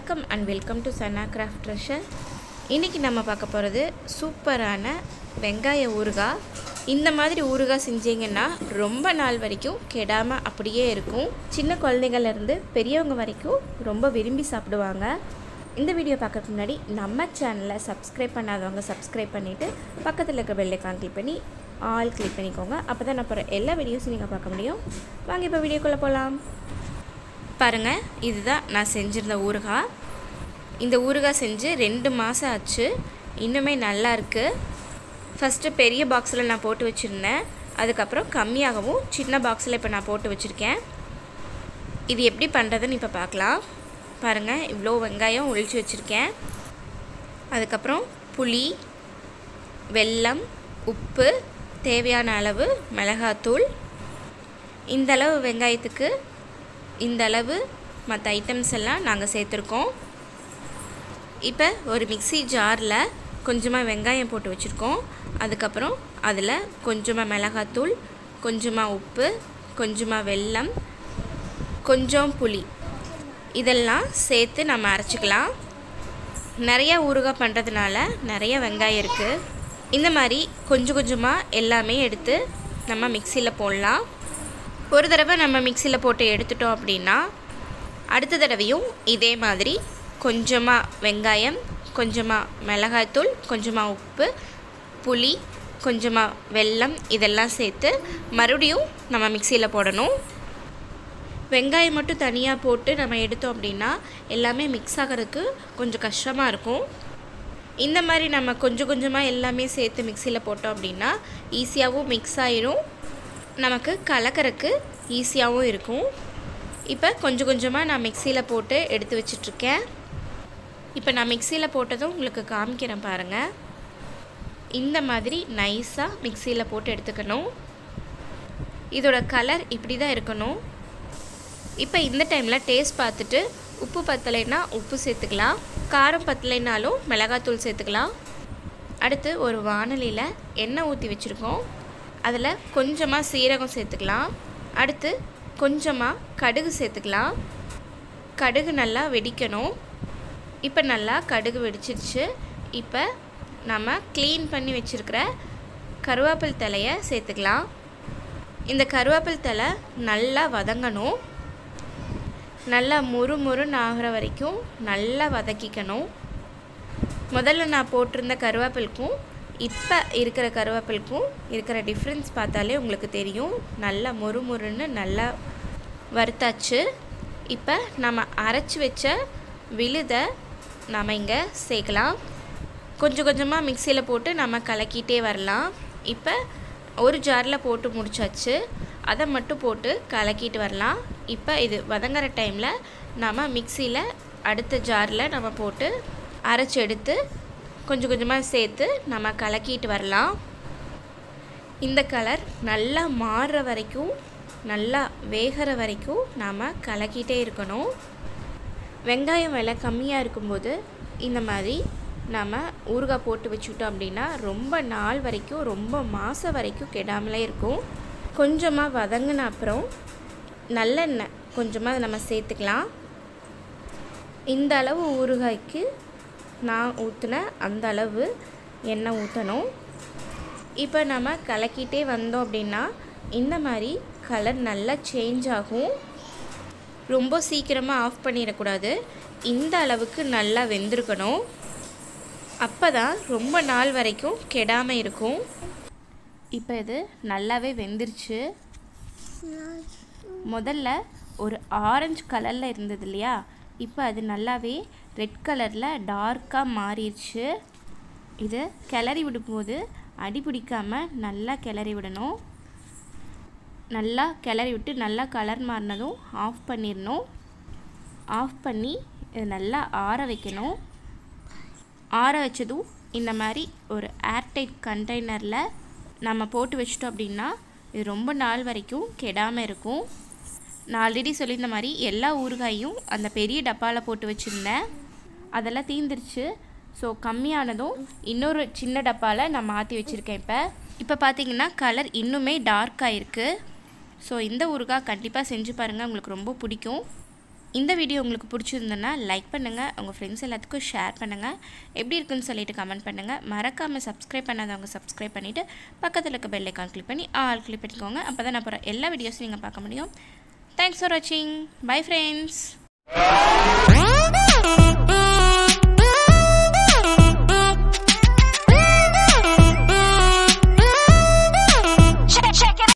வணக்கம் and welcome to Channa craft treasure இன்றைக்கி நம்ம பார்க்க போகிறது சூப்பரான வெங்காய ஊறுகாய் இந்த மாதிரி ஊறுகாய் செஞ்சீங்கன்னா ரொம்ப நாள் வரைக்கும் கெடாமல் அப்படியே இருக்கும் சின்ன குழந்தைங்கள்லேருந்து பெரியவங்க வரைக்கும் ரொம்ப விரும்பி சாப்பிடுவாங்க இந்த வீடியோ பார்க்கறதுக்கு முன்னாடி நம்ம சேனலை சப்ஸ்கிரைப் பண்ணாதவங்க சப்ஸ்கிரைப் பண்ணிவிட்டு பக்கத்தில் இருக்க பெல்லைக்கான் கிளிக் பண்ணி ஆல் கிளிக் பண்ணிக்கோங்க அப்போ தான் நான் போகிற எல்லா வீடியோஸும் நீங்கள் பார்க்க முடியும் வாங்க இப்போ வீடியோக்குள்ளே போகலாம் பாருங்கள் இதுதான் நான் செஞ்சிருந்த ஊறுகாய் இந்த ஊறுகாய் செஞ்சு ரெண்டு மாதம் ஆச்சு இன்னுமே நல்லா இருக்குது ஃபஸ்ட்டு பெரிய பாக்ஸில் நான் போட்டு வச்சுருந்தேன் அதுக்கப்புறம் கம்மியாகவும் சின்ன பாக்ஸில் இப்போ நான் போட்டு வச்சுருக்கேன் இது எப்படி பண்ணுறதுன்னு இப்போ பார்க்கலாம் பாருங்கள் இவ்வளோ வெங்காயம் ஒழிச்சு வச்சுருக்கேன் அதுக்கப்புறம் புளி வெல்லம் உப்பு தேவையான அளவு மிளகாத்தூள் இந்த அளவு வெங்காயத்துக்கு இந்த அளவு மற்ற ஐட்டம்ஸ் எல்லாம் நாங்கள் சேர்த்துருக்கோம் இப்போ ஒரு மிக்சி ஜாரில் கொஞ்சமாக வெங்காயம் போட்டு வச்சுருக்கோம் அதுக்கப்புறம் அதில் கொஞ்சமாக மிளகாத்தூள் கொஞ்சமாக உப்பு கொஞ்சமாக வெல்லம் கொஞ்சம் புளி இதெல்லாம் சேர்த்து நம்ம அரைச்சிக்கலாம் நிறைய ஊறுகாய் பண்ணுறதுனால நிறைய வெங்காயம் இருக்குது இந்த மாதிரி கொஞ்சம் கொஞ்சமாக எல்லாமே எடுத்து நம்ம மிக்சியில் போடலாம் ஒரு தடவை நம்ம மிக்சியில் போட்டு எடுத்துட்டோம் அப்படின்னா அடுத்த தடவையும் இதே மாதிரி கொஞ்சமாக வெங்காயம் கொஞ்சமாக மிளகாய்த்தூள் கொஞ்சமாக உப்பு புளி கொஞ்சமாக வெல்லம் இதெல்லாம் சேர்த்து மறுபடியும் நம்ம மிக்சியில் போடணும் வெங்காயம் மட்டும் தனியாக போட்டு நம்ம எடுத்தோம் அப்படின்னா எல்லாமே மிக்ஸ் ஆகிறதுக்கு கொஞ்சம் கஷ்டமாக இருக்கும் இந்த மாதிரி நம்ம கொஞ்சம் கொஞ்சமாக எல்லாமே சேர்த்து மிக்சியில் போட்டோம் அப்படின்னா ஈஸியாகவும் மிக்ஸ் ஆயிரும் நமக்கு கலக்கறக்கு ஈஸியாகவும் இருக்கும் இப்போ கொஞ்சம் கொஞ்சமாக நான் மிக்சியில் போட்டு எடுத்து வச்சிட்ருக்கேன் இப்போ நான் மிக்சியில் போட்டதும் உங்களுக்கு காமிக்கிறேன் பாருங்கள் இந்த மாதிரி நைஸாக மிக்சியில் போட்டு எடுத்துக்கணும் இதோட கலர் இப்படி தான் இருக்கணும் இப்போ இந்த டைமில் டேஸ்ட் பார்த்துட்டு உப்பு பத்தலைன்னா உப்பு சேர்த்துக்கலாம் காரம் பத்தலைனாலும் மிளகாத்தூள் சேர்த்துக்கலாம் அடுத்து ஒரு வானலியில் எண்ணெய் ஊற்றி வச்சுருக்கோம் அதில் கொஞ்சமாக சீரகம் சேர்த்துக்கலாம் அடுத்து கொஞ்சமாக கடுகு சேர்த்துக்கலாம் கடுகு நல்லா வெடிக்கணும் இப்போ நல்லா கடுகு வெடிச்சிருச்சு இப்போ நம்ம க்ளீன் பண்ணி வச்சுருக்கிற கருவேப்பில் தலையை சேர்த்துக்கலாம் இந்த கருவேப்பில் தலை நல்லா வதங்கணும் நல்லா முறு முறுன்னு ஆகிற வரைக்கும் நல்லா வதக்கிக்கணும் முதல்ல நான் போட்டிருந்த கருவேப்பிலுக்கும் இப்போ இருக்கிற கருவேப்பிலுக்கும் இருக்கிற டிஃப்ரென்ஸ் பார்த்தாலே உங்களுக்கு தெரியும் நல்லா மொறு மொறுன்னு நல்லா வறுத்தாச்சு இப்போ நம்ம அரைச்சி வச்ச விழுதை நம்ம இங்கே சேர்க்கலாம் கொஞ்சம் கொஞ்சமாக மிக்சியில் போட்டு நம்ம கலக்கிட்டே வரலாம் இப்போ ஒரு ஜாரில் போட்டு முடிச்சாச்சு அதை மட்டும் போட்டு கலக்கிட்டு வரலாம் இப்போ இது வதங்குற டைமில் நம்ம மிக்சியில் அடுத்த ஜாரில் நம்ம போட்டு அரைச்சி எடுத்து கொஞ்சம் கொஞ்சமாக சேர்த்து நம்ம கலக்கிட்டு வரலாம் இந்த கலர் நல்லா மாறுற வரைக்கும் நல்லா வேகிற வரைக்கும் நாம் கலக்கிட்டே இருக்கணும் வெங்காயம் விலை கம்மியாக இருக்கும்போது இந்த மாதிரி நம்ம ஊறுகாய் போட்டு வச்சுக்கிட்டோம் அப்படின்னா ரொம்ப நாள் வரைக்கும் ரொம்ப மாதம் வரைக்கும் கெடாமலே இருக்கும் கொஞ்சமாக வதங்கின அப்புறம் நல்லெண்ணெய் கொஞ்சமாக நம்ம சேர்த்துக்கலாம் இந்த அளவு ஊறுகாய்க்கு நான் ஊற்றின அந்த அளவு எண்ணெய் ஊற்றணும் இப்போ நம்ம கலக்கிட்டே வந்தோம் அப்படின்னா இந்த மாதிரி கலர் நல்லா சேஞ்ச் ஆகும் ரொம்ப சீக்கிரமாக ஆஃப் பண்ணிடக்கூடாது இந்த அளவுக்கு நல்லா வெந்திருக்கணும் அப்போ தான் ரொம்ப நாள் வரைக்கும் கெடாமல் இருக்கும் இப்போ இது நல்லாவே வெந்துருச்சு முதல்ல ஒரு ஆரஞ்சு கலரில் இருந்தது இல்லையா இப்போ அது நல்லாவே ரெட் கலரில் டார்க்காக மாறிடுச்சு இது கிளறி விடும்போது அடி பிடிக்காமல் நல்லா கிளறி விடணும் நல்லா கிளறி விட்டு நல்லா கலர் மாறினதும் ஆஃப் பண்ணிடணும் ஆஃப் பண்ணி இது நல்லா ஆற வைக்கணும் ஆற வச்சதும் இந்த மாதிரி ஒரு ஏர்டைட் கண்டெய்னரில் நம்ம போட்டு வச்சிட்டோம் அப்படின்னா இது ரொம்ப நாள் வரைக்கும் கெடாமல் இருக்கும் நான் ஆல்ரெடி சொல்லியிருந்த மாதிரி எல்லா ஊறுகாயும் அந்த பெரிய டப்பாவில் போட்டு வச்சுருந்தேன் அதெல்லாம் தீந்துருச்சு ஸோ கம்மியானதும் இன்னொரு சின்ன டப்பாவில் நான் மாற்றி வச்சுருக்கேன் இப்போ இப்போ பார்த்தீங்கன்னா கலர் இன்னுமே டார்க்காக இருக்குது ஸோ இந்த ஊறுகாய் கண்டிப்பாக செஞ்சு பாருங்கள் உங்களுக்கு ரொம்ப பிடிக்கும் இந்த வீடியோ உங்களுக்கு பிடிச்சிருந்ததுன்னா லைக் பண்ணுங்கள் உங்கள் ஃப்ரெண்ட்ஸ் எல்லாத்துக்கும் ஷேர் பண்ணுங்கள் எப்படி இருக்குன்னு சொல்லிட்டு கமெண்ட் பண்ணுங்கள் மறக்காமல் சப்ஸ்கிரைப் பண்ணாதவங்க சப்ஸ்கிரைப் பண்ணிவிட்டு பக்கத்தில் இருக்க பெல் ஐக்கான் கிளிக் பண்ணி ஆல் கிளிக் பண்ணிக்கோங்க அப்போ தான் நான் போகிற எல்லா வீடியோஸும் நீங்கள் பார்க்க முடியும் தேங்க்ஸ் ஃபார் வாட்சிங் பை ஃப்ரெண்ட்ஸ்